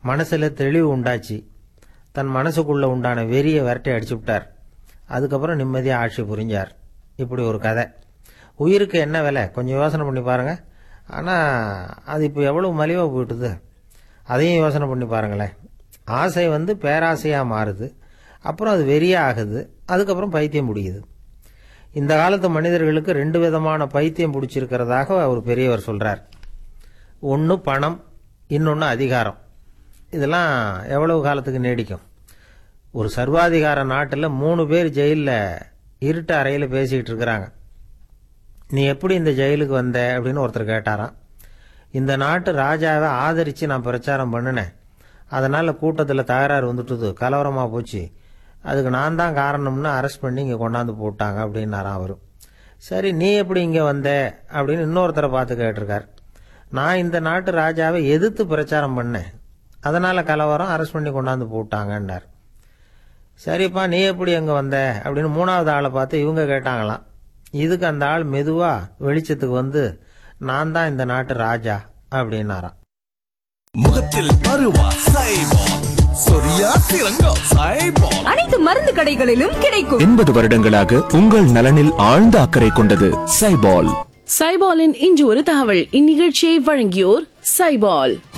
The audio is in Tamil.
மனசுல தெளிவு உண்டாச்சு தன் மனசுக்குள்ள உண்டான வெறியை விரட்டி அடிச்சு விட்டார் அதுக்கப்புறம் நிம்மதியாக ஆட்சி புரிஞ்சார் இப்படி ஒரு கதை உயிருக்கு என்ன விலை கொஞ்சம் யோசனை பண்ணி பாருங்க ஆனால் அது இப்போ எவ்வளவு மலிவாக போயிட்டுது அதையும் யோசனை பண்ணி பாருங்களேன் ஆசை வந்து பேராசையாக மாறுது அப்புறம் அது வெறியாக ஆகுது அதுக்கப்புறம் பைத்தியம் பிடிக்குது இந்த காலத்து மனிதர்களுக்கு ரெண்டு விதமான பைத்தியம் பிடிச்சிருக்கிறதாக ஒரு பெரியவர் சொல்றார் ஒன்று பணம் இன்னொன்று அதிகாரம் இதெல்லாம் எவ்வளவு காலத்துக்கு நீடிக்கும் ஒரு சர்வாதிகார நாட்டில் மூணு பேர் ஜெயிலில் இருட்டு அறையில் பேசிக்கிட்டு இருக்கிறாங்க நீ எப்படி இந்த ஜெயிலுக்கு வந்த அப்படின்னு ஒருத்தர் கேட்டாராம் இந்த நாட்டு ராஜாவை ஆதரித்து நான் பிரச்சாரம் பண்ணினேன் அதனால் கூட்டத்தில் தகராறு வந்துட்டுது கலவரமாக போச்சு அதுக்கு நான் தான் காரணம்னு அரெஸ்ட் பண்ணி இங்கே கொண்டாந்து போட்டாங்க அப்படின்னாராம் அவர் சரி நீ எப்படி இங்கே வந்த அப்படின்னு இன்னொருத்தரை பார்த்து கேட்டிருக்கார் நான் இந்த நாட்டு ராஜாவை எதிர்த்து பிரச்சாரம் பண்ணேன் அதனால் கலவரம் அரெஸ்ட் பண்ணி கொண்டாந்து போட்டாங்கன்னார் சரிப்பா நீ எப்படி அங்கே வந்த அப்படின்னு மூணாவது ஆளை பார்த்து இவங்க கேட்டாங்களாம் இதுக்கு அந்த ஆள் மெதுவாக வெளிச்சத்துக்கு வந்து நான் தான் இந்த நாட்டு ராஜா அப்படின்னாராம் முகத்தில் பருவா சைபால் சொரியா சிறங்கம் சைபால் அனைத்து மருந்து கடைகளிலும் கிடைக்கும் எண்பது வருடங்களாக உங்கள் நலனில் ஆழ்ந்த அக்கறை கொண்டது சைபால் சைபாலின் இன்று ஒரு தகவல் இந்நிகழ்ச்சியை வழங்கியோர் சைபால்